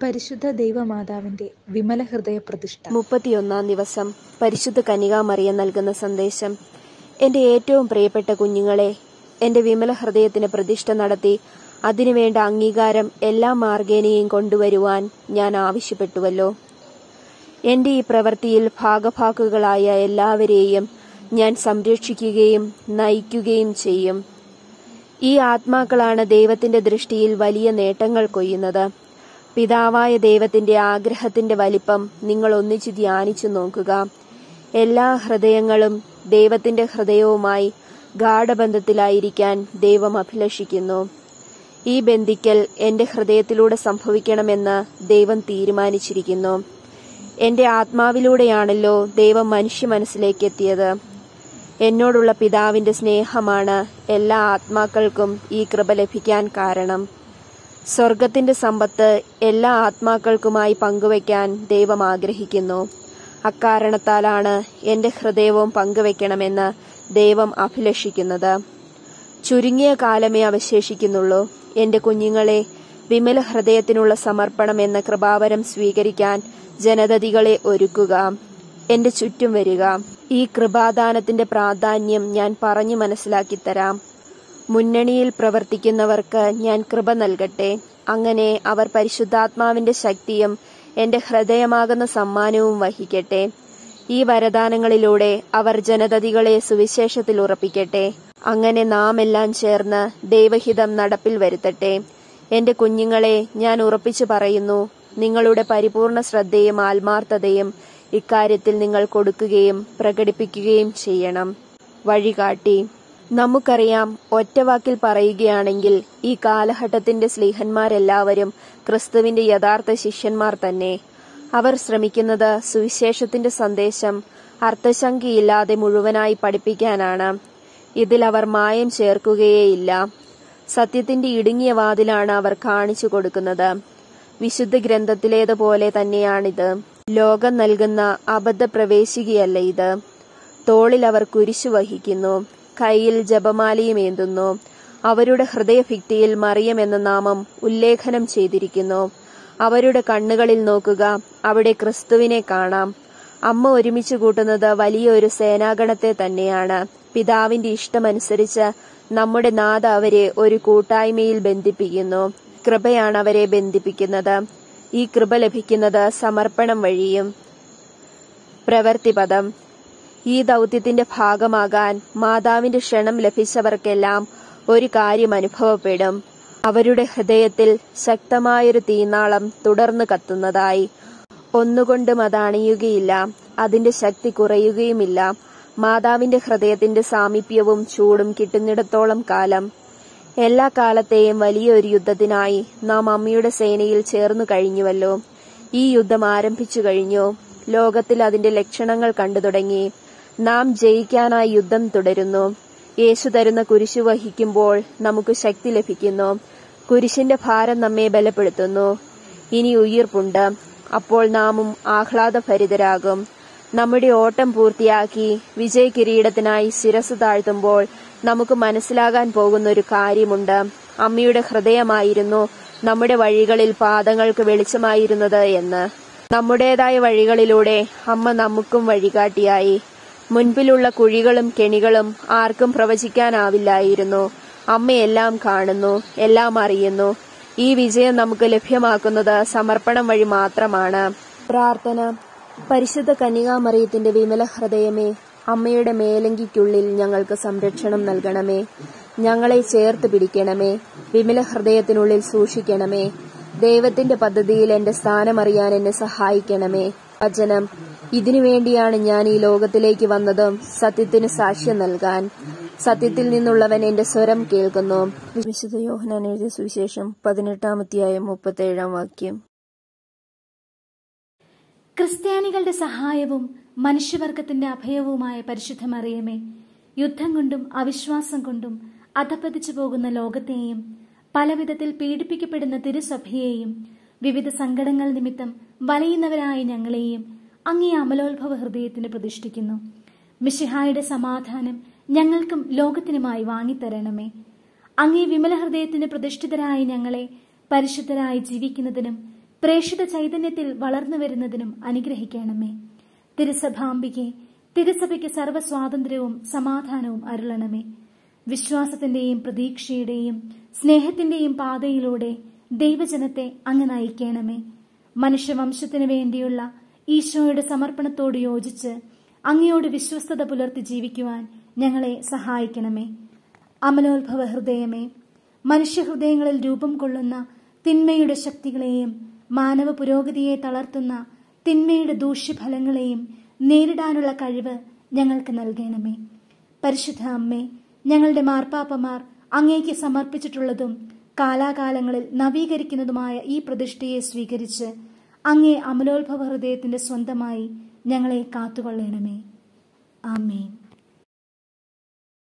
പരിശുദ്ധ ദൈവമാതാവിന്റെ വിമല ഹൃദയ പ്രതിഷ്ഠ മുപ്പത്തിയൊന്നാം ദിവസം പരിശുദ്ധ കനികാമറിയ നൽകുന്ന സന്ദേശം എന്റെ ഏറ്റവും പ്രിയപ്പെട്ട കുഞ്ഞുങ്ങളെ എന്റെ വിമല ഹൃദയത്തിന് പ്രതിഷ്ഠ നടത്തി അതിനുവേണ്ട അംഗീകാരം എല്ലാ മാർഗേനയും കൊണ്ടുവരുവാൻ ഞാൻ ആവശ്യപ്പെട്ടുവല്ലോ എന്റെ ഈ പ്രവൃത്തിയിൽ ഭാഗഭാക്കുകളായ എല്ലാവരെയും ഞാൻ സംരക്ഷിക്കുകയും നയിക്കുകയും ചെയ്യും ഈ ആത്മാക്കളാണ് ദൈവത്തിന്റെ ദൃഷ്ടിയിൽ വലിയ നേട്ടങ്ങൾ കൊയ്യുന്നത് പിതാവായ ദൈവത്തിന്റെ ആഗ്രഹത്തിന്റെ വലിപ്പം നിങ്ങൾ ഒന്നിച്ചു ധ്യാനിച്ചു നോക്കുക എല്ലാ ഹൃദയങ്ങളും ദൈവത്തിന്റെ ഹൃദയവുമായി ഗാഠബന്ധത്തിലായിരിക്കാൻ ദൈവം അഭിലഷിക്കുന്നു ഈ ബന്ധിക്കൽ എന്റെ ഹൃദയത്തിലൂടെ സംഭവിക്കണമെന്ന് ദൈവം തീരുമാനിച്ചിരിക്കുന്നു എന്റെ ആത്മാവിലൂടെയാണല്ലോ ദൈവം മനുഷ്യ മനസ്സിലേക്ക് എത്തിയത് എന്നോടുള്ള പിതാവിന്റെ സ്നേഹമാണ് എല്ലാ ആത്മാക്കൾക്കും ഈ കൃപ ലഭിക്കാൻ കാരണം സ്വർഗത്തിന്റെ സമ്പത്ത് എല്ലാ ആത്മാക്കൾക്കുമായി പങ്കുവയ്ക്കാൻ ദൈവം ആഗ്രഹിക്കുന്നു അക്കാരണത്താലാണ് എന്റെ ഹൃദയവും പങ്കുവെക്കണമെന്ന് ദൈവം അഭിലഷിക്കുന്നത് ചുരുങ്ങിയ കാലമേ അവശേഷിക്കുന്നുള്ളൂ എന്റെ കുഞ്ഞുങ്ങളെ വിമല ഹൃദയത്തിനുള്ള സമർപ്പണം എന്ന കൃപാവരം സ്വീകരിക്കാൻ ജനതതികളെ ഒരുക്കുക എന്റെ ചുറ്റും വരിക ഈ കൃപാദാനത്തിന്റെ പ്രാധാന്യം ഞാൻ പറഞ്ഞു മനസ്സിലാക്കി തരാം മുന്നണിയിൽ പ്രവർത്തിക്കുന്നവർക്ക് ഞാൻ കൃപ നൽകട്ടെ അങ്ങനെ അവർ പരിശുദ്ധാത്മാവിന്റെ ശക്തിയും എന്റെ ഹൃദയമാകുന്ന സമ്മാനവും വഹിക്കട്ടെ ഈ വരദാനങ്ങളിലൂടെ അവർ ജനതതികളെ സുവിശേഷത്തിൽ ഉറപ്പിക്കട്ടെ അങ്ങനെ നാം എല്ലാം ചേർന്ന് ദൈവഹിതം നടപ്പിൽ വരുത്തട്ടെ എന്റെ കുഞ്ഞുങ്ങളെ ഞാൻ ഉറപ്പിച്ചു പറയുന്നു നിങ്ങളുടെ പരിപൂർണ ശ്രദ്ധയും ആത്മാർത്ഥതയും ഇക്കാര്യത്തിൽ നിങ്ങൾ കൊടുക്കുകയും പ്രകടിപ്പിക്കുകയും ചെയ്യണം വഴികാട്ടി നമുക്കറിയാം ഒറ്റവാക്കിൽ പറയുകയാണെങ്കിൽ ഈ കാലഘട്ടത്തിന്റെ സ്ലീഹന്മാരെല്ലാവരും ക്രിസ്തുവിന്റെ യഥാർത്ഥ ശിഷ്യന്മാർ തന്നെ അവർ ശ്രമിക്കുന്നത് സുവിശേഷത്തിന്റെ സന്ദേശം അർത്ഥശങ്കയില്ലാതെ മുഴുവനായി പഠിപ്പിക്കാനാണ് ഇതിൽ അവർ മായം ചേർക്കുകയേയില്ല സത്യത്തിന്റെ ഇടുങ്ങിയ വാതിലാണ് അവർ കാണിച്ചു കൊടുക്കുന്നത് വിശുദ്ധ ഗ്രന്ഥത്തിലേതുപോലെ തന്നെയാണിത് ലോകം നൽകുന്ന അബദ്ധ പ്രവേശികയല്ല ഇത് തോളിൽ അവർ കുരിശു വഹിക്കുന്നു കയ്യിൽ ജപമാലയും ഏന്തുന്നു അവരുടെ ഹൃദയഭിക്തിയിൽ മറിയം എന്ന നാമം ഉല്ലേഖനം ചെയ്തിരിക്കുന്നു അവരുടെ കണ്ണുകളിൽ നോക്കുക അവിടെ ക്രിസ്തുവിനെ കാണാം അമ്മ ഒരുമിച്ച് കൂട്ടുന്നത് വലിയൊരു സേനാഗണത്തെ തന്നെയാണ് പിതാവിന്റെ ഇഷ്ടമനുസരിച്ച് നമ്മുടെ നാഥ അവരെ ഒരു കൂട്ടായ്മയിൽ ബന്ധിപ്പിക്കുന്നു കൃപയാണ് അവരെ ബന്ധിപ്പിക്കുന്നത് ഈ കൃപ ലഭിക്കുന്നത് സമർപ്പണം വഴിയും പ്രവൃത്തിപദം ഈ ദൗത്യത്തിന്റെ ഭാഗമാകാൻ മാതാവിന്റെ ക്ഷണം ലഭിച്ചവർക്കെല്ലാം ഒരു കാര്യം അനുഭവപ്പെടും അവരുടെ ഹൃദയത്തിൽ ശക്തമായൊരു തീനാളം തുടർന്നു കത്തുന്നതായി ഒന്നുകൊണ്ടും അത് അണിയുകയില്ല അതിന്റെ ശക്തി കുറയുകയുമില്ല മാതാവിന്റെ ഹൃദയത്തിന്റെ സാമീപ്യവും ചൂടും കിട്ടുന്നിടത്തോളം കാലം എല്ലാ കാലത്തെയും വലിയൊരു യുദ്ധത്തിനായി നാം അമ്മയുടെ സേനയിൽ ചേർന്നു കഴിഞ്ഞുവല്ലോ ഈ യുദ്ധം ആരംഭിച്ചു കഴിഞ്ഞു ലോകത്തിൽ അതിന്റെ ലക്ഷണങ്ങൾ കണ്ടു തുടങ്ങി നാം ജയിക്കാനായി യുദ്ധം തുടരുന്നു യേശു തരുന്ന കുരിശു വഹിക്കുമ്പോൾ നമുക്ക് ശക്തി ലഭിക്കുന്നു കുരിശിന്റെ ഭാരം നമ്മെ ബലപ്പെടുത്തുന്നു ഇനി ഉയിർപ്പുണ്ട് അപ്പോൾ നാമും ആഹ്ലാദഭരിതരാകും നമ്മുടെ ഓട്ടം പൂർത്തിയാക്കി വിജയ കിരീടത്തിനായി ശിരസ് താഴ്ത്തുമ്പോൾ നമുക്ക് മനസ്സിലാകാൻ പോകുന്ന ഒരു കാര്യമുണ്ട് അമ്മയുടെ ഹൃദയമായിരുന്നു നമ്മുടെ വഴികളിൽ പാദങ്ങൾക്ക് വെളിച്ചമായിരുന്നത് എന്ന് നമ്മുടേതായ വഴികളിലൂടെ അമ്മ നമുക്കും വഴികാട്ടിയായി മുൻപിലുള്ള കുഴികളും കെണികളും ആർക്കും പ്രവചിക്കാനാവില്ലായിരുന്നു അമ്മ എല്ലാം കാണുന്നു എല്ലാം അറിയുന്നു ഈ വിജയം നമുക്ക് ലഭ്യമാക്കുന്നത് സമർപ്പണം വഴി മാത്രമാണ് പ്രാർത്ഥന പരിശുദ്ധ കന്യകാമറിയത്തിന്റെ വിമല ഹൃദയമേ അമ്മയുടെ മേലങ്കിക്കുള്ളിൽ ഞങ്ങൾക്ക് സംരക്ഷണം നൽകണമേ ഞങ്ങളെ ചേർത്ത് പിടിക്കണമേ വിമല ഹൃദയത്തിനുള്ളിൽ സൂക്ഷിക്കണമേ ദൈവത്തിന്റെ പദ്ധതിയിൽ എന്റെ സ്ഥാനമറിയാൻ എന്നെ സഹായിക്കണമേ വചനം ഇതിനുവേണ്ടിയാണ് ഞാൻ ഈ ലോകത്തിലേക്ക് വന്നതും സത്യത്തിന് സാക്ഷ്യം നൽകാൻ സത്യത്തിൽ നിന്നുള്ളവൻ എന്റെ സ്വരം കേൾക്കുന്നു വിശുദ്ധ യോഹനാൻ എഴുതിയ സുവിശേഷം പതിനെട്ടാമത്തെയായ മുപ്പത്തേഴാം വാക്യം ക്രിസ്ത്യാനികളുടെ സഹായവും മനുഷ്യവർഗത്തിന്റെ അഭയവുമായ പരിശുദ്ധ മറിയമേ യുദ്ധം കൊണ്ടും അവിശ്വാസം കൊണ്ടും അധപ്പതിച്ചു പോകുന്ന ലോകത്തെയും പലവിധത്തിൽ പീഡിപ്പിക്കപ്പെടുന്ന തിരുസഭയെയും വിവിധ സങ്കടങ്ങൾ നിമിത്തം വലയുന്നവരായ ഞങ്ങളെയും അങ്ങേ അമലോത്ഭവ ഹൃദയത്തിന് പ്രതിഷ്ഠിക്കുന്നു മിഷിഹായുടെ സമാധാനം ഞങ്ങൾക്കും ലോകത്തിനുമായി വാങ്ങിത്തരണമേ അങ്ങേ വിമല ഹൃദയത്തിന് പ്രതിഷ്ഠിതരായ ഞങ്ങളെ പരിശുദ്ധരായി ജീവിക്കുന്നതിനും പ്രേക്ഷിത ചൈതന്യത്തിൽ വളർന്നു വരുന്നതിനും അനുഗ്രഹിക്കണമേ തിരുസഭാംബികെ തിരുസഭയ്ക്ക് സർവ്വസ്വാതന്ത്ര്യവും സമാധാനവും അരുളണമേ വിശ്വാസത്തിന്റെയും പ്രതീക്ഷയുടെയും സ്നേഹത്തിന്റെയും പാതയിലൂടെ ദൈവജനത്തെ അങ്ങ് നയിക്കണമേ മനുഷ്യവംശത്തിനു വേണ്ടിയുള്ള ഈശോയുടെ സമർപ്പണത്തോട് യോജിച്ച് അങ്ങയോട് വിശ്വസ്തത പുലർത്തി ജീവിക്കുവാൻ ഞങ്ങളെ സഹായിക്കണമേ അമലോത്ഭവ ഹൃദയമേ മനുഷ്യഹൃദയങ്ങളിൽ രൂപം കൊള്ളുന്ന തിന്മയുടെ ശക്തികളെയും മാനവ പുരോഗതിയെ തളർത്തുന്ന തിന്മയുടെ ദൂഷ്യഫലങ്ങളെയും നേരിടാനുള്ള കഴിവ് ഞങ്ങൾക്ക് നൽകണമേ പരിശുദ്ധ അമ്മേ ഞങ്ങളുടെ മാർപ്പാപ്പമാർ അങ്ങേക്ക് സമർപ്പിച്ചിട്ടുള്ളതും കാലാകാലങ്ങളിൽ നവീകരിക്കുന്നതുമായ ഈ പ്രതിഷ്ഠയെ സ്വീകരിച്ച് അങ്ങേ അമലോത്ഭവ ഹൃദയത്തിന്റെ സ്വന്തമായി ഞങ്ങളെ കാത്തുകൊള്ളണമേ ആമേൻ